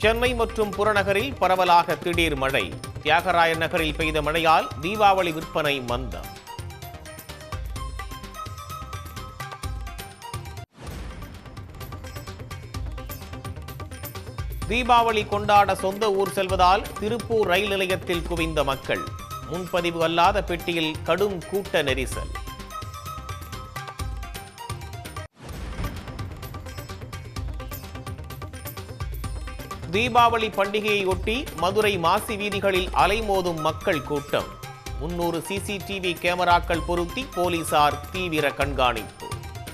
சென்னை மற்றும் புறநகரில் பரவலாக திடீர் மழை தியாகராய நகரில் பெய்த மழையால் தீபாவளி விற்பனை மந்தம் தீபாவளி கொண்டாட சொந்த ஊர் செல்வதால் திருப்பூர் ரயில் நிலையத்தில் குவிந்த மக்கள் முன்பதிவு அல்லாத பெட்டியில் கடும் கூட்ட நெரிசல் தீபாவளி பண்டிகையை ஒட்டி மதுரை மாசி வீதிகளில் அலைமோதும் மக்கள் கூட்டம் முன்னூறு சிசிடிவி கேமராக்கள் பொருத்தி போலீசார் தீவிர கண்காணிப்பு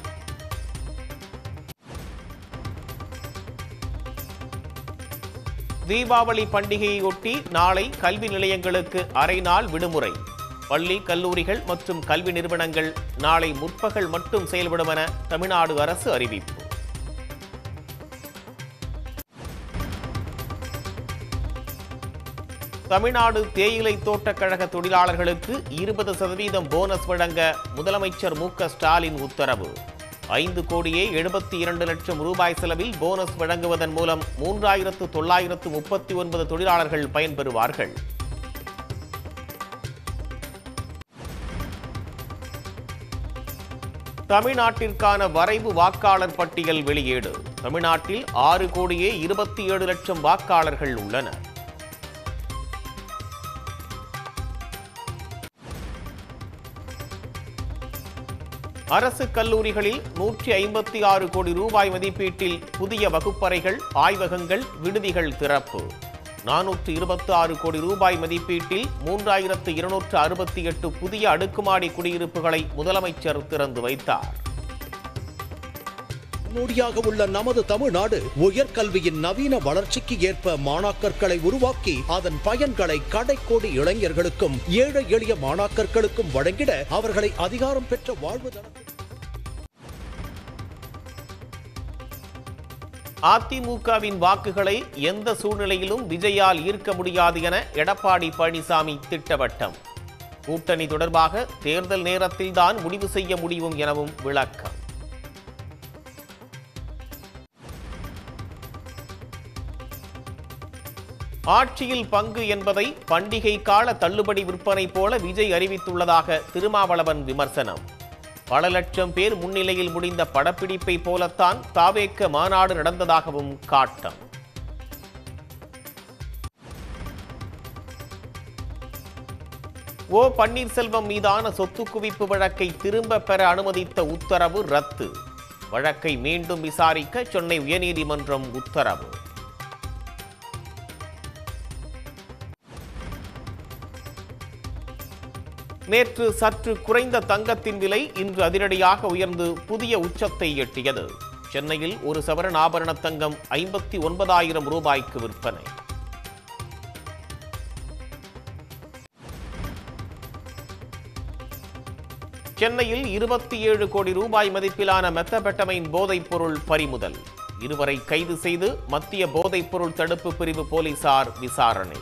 தீபாவளி பண்டிகையொட்டி நாளை கல்வி நிலையங்களுக்கு அரை நாள் விடுமுறை பள்ளி கல்லூரிகள் மற்றும் கல்வி நிறுவனங்கள் நாளை முற்பகல் மட்டும் செயல்படும் என தமிழ்நாடு அரசு அறிவிப்பு தமிழ்நாடு தேயிலை தோட்டக் கழக தொழிலாளர்களுக்கு இருபது சதவீதம் போனஸ் வழங்க முதலமைச்சர் மு க ஸ்டாலின் உத்தரவு ஐந்து கோடியே எழுபத்தி இரண்டு லட்சம் ரூபாய் செலவில் போனஸ் வழங்குவதன் மூலம் மூன்றாயிரத்து தொள்ளாயிரத்து முப்பத்தி ஒன்பது தொழிலாளர்கள் பயன்பெறுவார்கள் தமிழ்நாட்டிற்கான வரைவு வாக்காளர் பட்டியல் வெளியீடு தமிழ்நாட்டில் ஆறு கோடியே இருபத்தி ஏழு லட்சம் வாக்காளர்கள் உள்ளனர் அரசு கல்லூரிகளில் நூற்றி ஐம்பத்தி ஆறு கோடி ரூபாய் மதிப்பீட்டில் புதிய வகுப்பறைகள் ஆய்வகங்கள் விடுதிகள் திறப்பு நானூற்று இருபத்தி ஆறு கோடி ரூபாய் மதிப்பீட்டில் மூன்றாயிரத்து இருநூற்று அறுபத்தி எட்டு புதிய அடுக்குமாடி குடியிருப்புகளை முதலமைச்சர் திறந்து வைத்தார் முன்னோடியாக உள்ள நமது தமிழ்நாடு உயர்கல்வியின் நவீன வளர்ச்சிக்கு ஏற்ப மாணாக்கர்களை உருவாக்கி அதன் பயன்களை கடைக்கோடி இளைஞர்களுக்கும் ஏழை எளிய மாணாக்கர்களுக்கும் வழங்கிட அவர்களை அதிகாரம் பெற்ற வாழ்வு தரத்தில் அதிமுகவின் வாக்குகளை எந்த சூழ்நிலையிலும் விஜயால் ஈர்க்க முடியாது என எடப்பாடி பழனிசாமி திட்டவட்டம் கூட்டணி தொடர்பாக தேர்தல் நேரத்தில்தான் முடிவு செய்ய முடியும் எனவும் விளக்கம் ஆட்சியில் பங்கு என்பதை பண்டிகை கால தள்ளுபடி விற்பனை போல விஜய் அறிவித்துள்ளதாக திருமாவளவன் விமர்சனம் பல லட்சம் பேர் முன்னிலையில் முடிந்த படப்பிடிப்பை போலத்தான் தாவேக்க மாநாடு நடந்ததாகவும் காட்டம் ஓ பன்னீர்செல்வம் மீதான சொத்து குவிப்பு வழக்கை திரும்ப பெற அனுமதித்த உத்தரவு ரத்து வழக்கை மீண்டும் விசாரிக்க சென்னை உயர்நீதிமன்றம் உத்தரவு நேற்று சற்று குறைந்த தங்கத்தின் விலை இன்று அதிரடியாக உயர்ந்து புதிய உச்சத்தை எட்டியது சென்னையில் ஒரு சவரன் ஆபரண தங்கம் ஐம்பத்தி ஒன்பதாயிரம் ரூபாய்க்கு விற்பனை சென்னையில் இருபத்தி ஏழு கோடி ரூபாய் மதிப்பிலான மெத்தபெட்டமைன் போதைப் பொருள் பறிமுதல் இருவரை கைது செய்து மத்திய போதைப் பொருள் தடுப்பு பிரிவு போலீசார் விசாரணை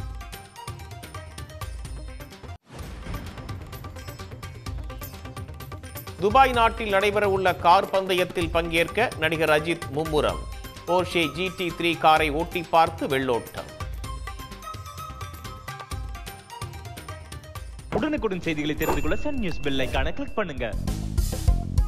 துபாய் நாட்டில் நடைபெறவுள்ள கார் பந்தயத்தில் பங்கேற்க நடிகர் அஜித் மும்முரம் போர்ஷே ஜிடி த்ரீ காரை ஓட்டி பார்த்து வெள்ளோட்டம் உடனுக்குடன் செய்திகளை தெரிந்து கொள்ள சன் நியூஸ் பெல் ஐகானை கிளிக் பண்ணுங்க